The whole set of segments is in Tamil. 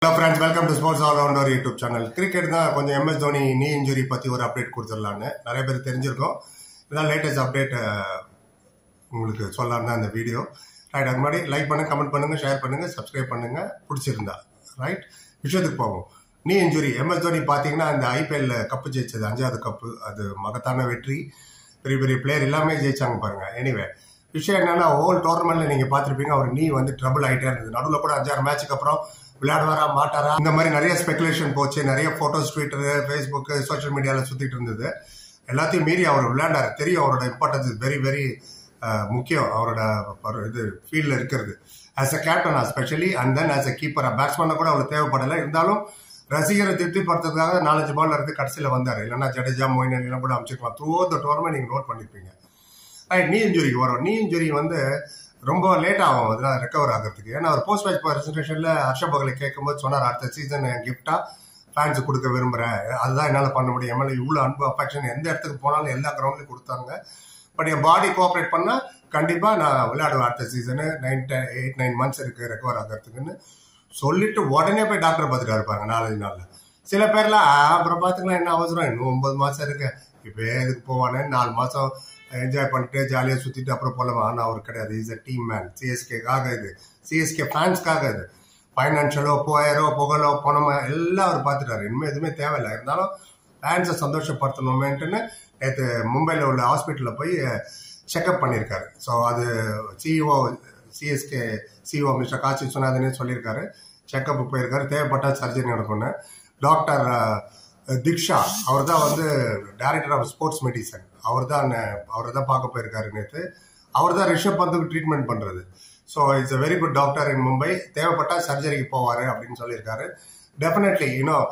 hello friends welcome to sports all rounder YouTube channel cricket தான் கொஞ்சம் எம்எஸ் தோனி நீ இன்ஜுரி பற்றி ஒரு அப்டேட் கொடுத்துடலான்னு நிறைய பேர் தெரிஞ்சிருக்கோம் இதான் லேட்டஸ்ட் அப்டேட் உங்களுக்கு சொல்லலாம் தான் இந்த வீடியோ ரைட் அது மாதிரி லைக் பண்ணுங்க கமெண்ட் பண்ணுங்க ஷேர் பண்ணுங்க சப்ஸ்கிரைப் பண்ணுங்க பிடிச்சிருந்தா ரைட் விஷயத்துக்கு போவோம் நீ இன்ஜுரி எம்எஸ் தோனி பார்த்தீங்கன்னா இந்த ஐபிஎல்ல கப்பு ஜெயிச்சது அஞ்சாவது கப்பு அது மகத்தான வெற்றி பெரிய பெரிய பிளேயர் எல்லாமே ஜெயிச்சாங்க பாருங்க எனிவே விஷயம் என்னன்னா ஹோல் டோர்னமெண்ட்ல நீங்க பார்த்துருப்பீங்க அவர் நீ வந்து ட்ரபிள் ஆகிட்டே இருந்தது நடுவில் கூட அஞ்சாறு மேட்சுக்கு அப்புறம் விளையாடுவாரா மாட்டாரா இந்த மாதிரி நிறைய ஸ்பெகுலேஷன் போச்சு நிறைய போட்டோஸ் ட்விட்டர் ஃபேஸ்புக் சோஷியல் மீடியாவில் சுத்திட்டு இருந்தது எல்லாத்தையும் மீறி அவர் விளையாண்டாரு தெரியும் அவரோட இம்பார்ட்டன்ஸ் இஸ் வெரி வெரி முக்கியம் அவரோட ஒரு இது ஃபீல்டில் இருக்கிறது as a captain specially and then as a keeper பேட்ஸ்மேனை கூட அவ்வளோ தேவைப்படலை இருந்தாலும் ரசிகரை திருப்திப்படுத்துறதுக்காக நாலஞ்சு பால் இருந்து கடைசியில் வந்தார் இல்லைன்னா ஜடேஜா மொயின் எல்லாம் கூட அமைச்சிருக்கலாம் த்ரூ த டோர்னமெண்ட் நீங்கள் நோட் பண்ணியிருப்பீங்க ரைட் நீ இன்ஜுரிக்கு வரும் நீ இன்ஜுரி வந்து ரொம்ப லேட் ஆகும் அதெல்லாம் ரெக்கவர் ஆகிறதுக்கு ஏன்னா அவர் போஸ்ட் மேட்ச் பிரசன்டேஷனில் ஹர்ஷ பகலை கேட்கும்போது சொன்னார் அடுத்த சீசன் கிஃப்டா ஃபேன்ஸ் கொடுக்க விரும்புகிறேன் அதுதான் என்னால் பண்ண முடியும் எம்எல்ஏ இவ்வளோ அன்பு அஃபெக்ஷன் எந்த இடத்துக்கு போனாலும் எல்லா கிரவுண்ட்லையும் கொடுத்தாங்க பட் என் பாடி கோஆப்ரேட் பண்ணால் கண்டிப்பாக நான் விளையாடுவேன் அடுத்த season nine ten eight nine months இருக்குது ரெக்கவர் ஆகிறதுக்குன்னு சொல்லிட்டு உடனே போய் டாக்டர் பார்த்துட்டு இருப்பாங்க நாலஞ்சு நாளில் சில பேர்லாம் அப்புறம் பார்த்துக்கலாம் என்ன அவசரம் இன்னும் ஒன்பது மாதம் இருக்கு இப்போ எதுக்கு போவானே நாலு மாதம் என்ஜாய் பண்ணிட்டு ஜாலியாக சுற்றிட்டு அப்புறம் போகலாம் ஆனால் அவர் கிடையாது இஸ் அ டீம் மேன் சிஎஸ்கேக்காக இது சிஎஸ்கே ஃபேன்ஸ்க்காக இது ஃபைனான்ஷியலோ போயரோ புகழோ பணமோ எல்லாம் அவர் பார்த்துட்டாரு இனிமேல் எதுவுமே தேவையில்லை இருந்தாலும் ஃபேன்ஸை சந்தோஷப்படுத்தணுமேன்ட்டுன்னு நேற்று மும்பையில் உள்ள ஹாஸ்பிட்டலில் போய் செக்அப் பண்ணியிருக்காரு ஸோ அது CEO CSK CEO mister Kasi விஸ்வநாதனே சொல்லியிருக்காரு செக்அப் போயிருக்காரு தேவைப்பட்டால் சர்ஜரி நடக்கும்னு டாக்டர் திக்ஷா அவர் தான் வந்து டைரக்டர் ஆஃப் ஸ்போர்ட்ஸ் மெடிசன் அவர் தான் அவரை தான் பார்க்க போயிருக்காரு நேற்று அவர் தான் ரிஷப் பந்துக்கு ட்ரீட்மெண்ட் பண்ணுறது so it's a very good doctor in Mumbai தேவைப்பட்டால் சர்ஜரிக்கு போவார் அப்படின்னு சொல்லியிருக்காரு டெஃபினெட்லி இன்னும்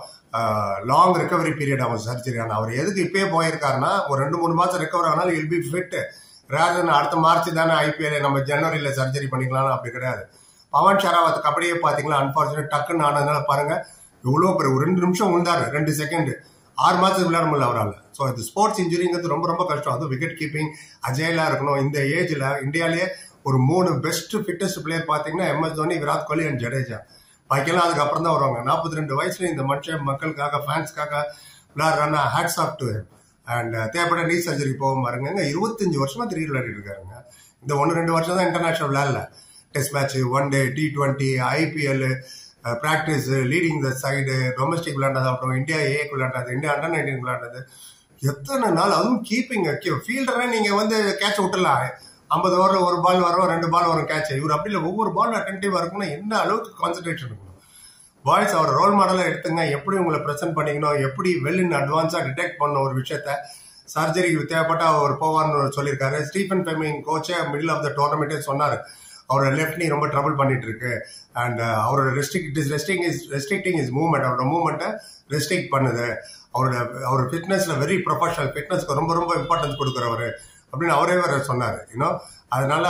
லாங் ரிகவரி பீரியட் ஆகும் சர்ஜரி ஆனால் அவர் எதுக்கு இப்பயே போயிருக்காருன்னா ஒரு ரெண்டு மூணு மாதம் ரெக்கவர் ஆனாலும் இல் பி ஃபிட் ரேதன் அடுத்த மார்ச் தானே ஐபிஎல் நம்ம ஜனவரியில் சர்ஜரி பண்ணிக்கலாம் அப்படி கிடையாது பவன் ஷராவத் கபடியே பார்த்தீங்களா அன்பார்ச்சுனேட் டக்குன்னு ஆனதுனால பாருங்க இவ்வளோ பேர் ஒரு ரெண்டு நிமிஷம் விழுந்தாரு ரெண்டு செகண்ட் ஆறு மாதத்துக்கு விளையாட முடியல அவரால் ஸோ இது ஸ்போர்ட்ஸ் இன்ஜுரிங்கிறது ரொம்ப ரொம்ப கஷ்டம் அதுவும் விக்கெட் கீப்பிங் அஜயலா இருக்கணும் இந்த ஏஜில் இந்தியாவிலேயே ஒரு மூணு பெஸ்ட் ஃபிட்டஸ்ட் பிளேயர் பார்த்தீங்கன்னா எம்எஸ் தோனி விராட் கோலி அண்ட் ஜடேஜா பாக்கியெல்லாம் அதுக்கப்புறம் தான் வருவாங்க நாற்பத்தி ரெண்டு வயசுல இந்த மனுஷன் மக்களுக்காக ஃபேன்ஸ்க்காக விளையாடுறான்னா ஹேட்ஸ் ஆஃப் டு அண்ட் தேவைப்பட நீ சர்ஜரி போக பாருங்க இருபத்தஞ்சு வருஷமா திடீர் விளையாடிட்டு இருக்காருங்க இந்த ஒன்று ரெண்டு வருஷம் தான் இன்டர்நேஷனல் விளையாடல test match one day T twenty IPL practice leading the side domestic விளையாண்டது அப்புறம் இந்தியா ஏக்கு விளையாண்டது இந்தியா அண்டர் நைன்டீன் விளையாண்டது எத்தனை நாள் அதுவும் கீப்பிங் ஃபீல்டரை நீங்கள் வந்து கேட்ச் விட்டுலாம் ஐம்பது ஓவர் ஒரு பால் வரும் ரெண்டு பால் வரும் கேட்ச் இவர் அப்படி இல்லை ஒவ்வொரு பால் அட்டன்டிவாக இருக்குன்னா என்ன அளவுக்கு கான்சன்ட்ரேஷன் இருக்கணும் பாய்ஸ் அவர் ரோல் மாடலாக எடுத்துங்க எப்படி உங்களை ப்ரெசென்ட் பண்ணிக்கணும் எப்படி வெல் இன் அட்வான்ஸாக டிடெக்ட் பண்ண ஒரு விஷயத்த சர்ஜரிக்கு தேவைப்பட்ட அவர் போவார்னு சொல்லியிருக்காரு ஸ்டீஃபன் ஃபெமிங் கோச்சே மிடில் ஆஃப் த டோர்னமெண்ட்டே சொன்னார் அவரோட லெஃப்ட் நீ ரொம்ப ட்ரபிள் பண்ணிட்டு இருக்கு அண்ட் அவரோட restrict it is resting is restricting is movement அவரோட மூவ்மெண்ட்டை ரெஸ்ட்ரிக்ட் பண்ணுது அவரோட அவர் ஃபிட்னஸ்ல வெரி ப்ரொஃபஷனல் ஃபிட்னஸ்க்கு ரொம்ப ரொம்ப இம்பார்ட்டன்ஸ் கொடுக்குறவர் அப்படின்னு அவரே வேற சொன்னார் இன்னும் அதனால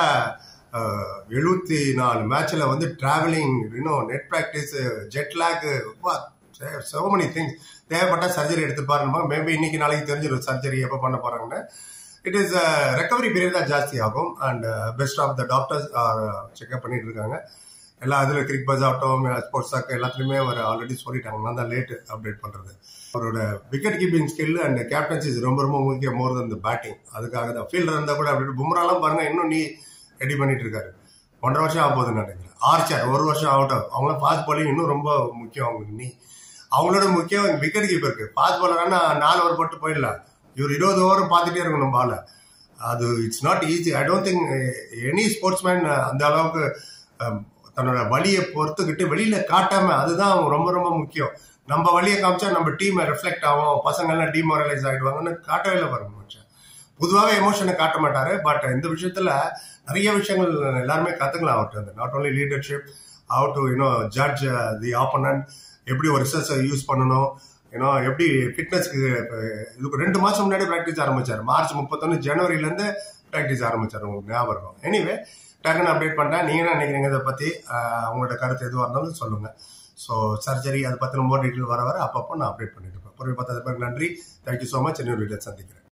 எழுபத்தி நாலு மேட்ச்ல வந்து டிராவலிங் இன்னும் net practice jet lag so many things தேவைப்பட்ட சர்ஜரி எடுத்துப்பாருன்னு மேபி இன்னைக்கு நாளைக்கு தெரிஞ்சிடும் சர்ஜரி எப்போ பண்ண போறாங்கன்னு இட் இஸ் ரெக்கவரி பீரியட் தான் ஜாஸ்தி ஆகும் and best of the doctors checkup பண்ணிட்டு இருக்காங்க எல்லா இதில் கிரிக் பஸ் ஆகட்டும் ஸ்போர்ட்ஸ் ஆக்கு எல்லாத்துலேயுமே அவர் ஆல்ரெடி சொல்லிட்டாங்க நான் தான் லேட்டு அப்டேட் பண்ணுறது அவரோட wicket keeping skill and captaincy ரொம்ப ரொம்ப முக்கியம் மோர் தன் த பேட்டிங் அதுக்காக தான் ஃபீல்டர் இருந்தால் கூட அப்படி பும்ராலாம் பாருங்க இன்னும் நீ ரெடி பண்ணிட்டு இருக்காரு ஒன்றரை வருஷம் ஆக போகுதுன்னு நினைக்கிறேன் ஆர்ச்சர் ஒரு வருஷம் அவுட் ஆகும் அவங்களாம் ஃபாஸ்ட் பாலிங் இன்னும் ரொம்ப முக்கியம் அவங்களுக்கு நீ அவங்களோட முக்கியம் விக்கெட் கீப்பருக்கு ஃபாஸ்ட் பாலர்னா நாலு ஓவர் போட்டு போயிடலாம் இவர் இருபது ஓவர் பார்த்துட்டே இருக்கணும் பால அது it's not easy I don't think any sports man அந்த அளவுக்கு தன்னோட வழியை பொறுத்துக்கிட்டு வெளியில காட்டாம அதுதான் ரொம்ப ரொம்ப முக்கியம் நம்ம வழியை காமிச்சா நம்ம டீமை ரிஃப்ளெக்ட் ஆகும் பசங்க எல்லாம் டிமாரலைஸ் ஆகிடுவாங்கன்னு காட்டவே இல்லை பாருங்க மனுஷன் பொதுவாகவே எமோஷனை காட்ட மாட்டாரு பட் இந்த விஷயத்துல நிறைய விஷயங்கள் எல்லாருமே கத்துக்கலாம் அவர்கிட்ட not only leadership how to you know judge the opponent எப்படி ஒரு ரிசர்ச்சை யூஸ் பண்ணணும் ஏன்னா எப்படி ஃபிட்னஸ்க்கு இதுக்கு ரெண்டு மாதம் முன்னாடி ப்ராக்டிஸ் ஆரம்பிச்சார் மார்ச் முப்பத்தொன்று ஜனவரிலேருந்து ப்ராக்டிஸ் ஆரம்பிச்சார் உங்களுக்கு ஞாபகம் இருக்கும் எனிவே டக்குன்னு அப்டேட் பண்ணிட்டேன் நீங்கள் என்ன நினைக்கிறீங்க இதை பற்றி உங்களோட கருத்து எதுவாக இருந்தாலும் சொல்லுங்கள் ஸோ சர்ஜரி அதை பற்றின மோர் டீட்டெயில் வர வர அப்பப்போ நான் அப்டேட் பண்ணிட்டு இருப்பேன் பொருள் பார்த்தது நன்றி தேங்க்யூ ஸோ மச் இன்னொரு வீடியோ சந்திக்கிறேன்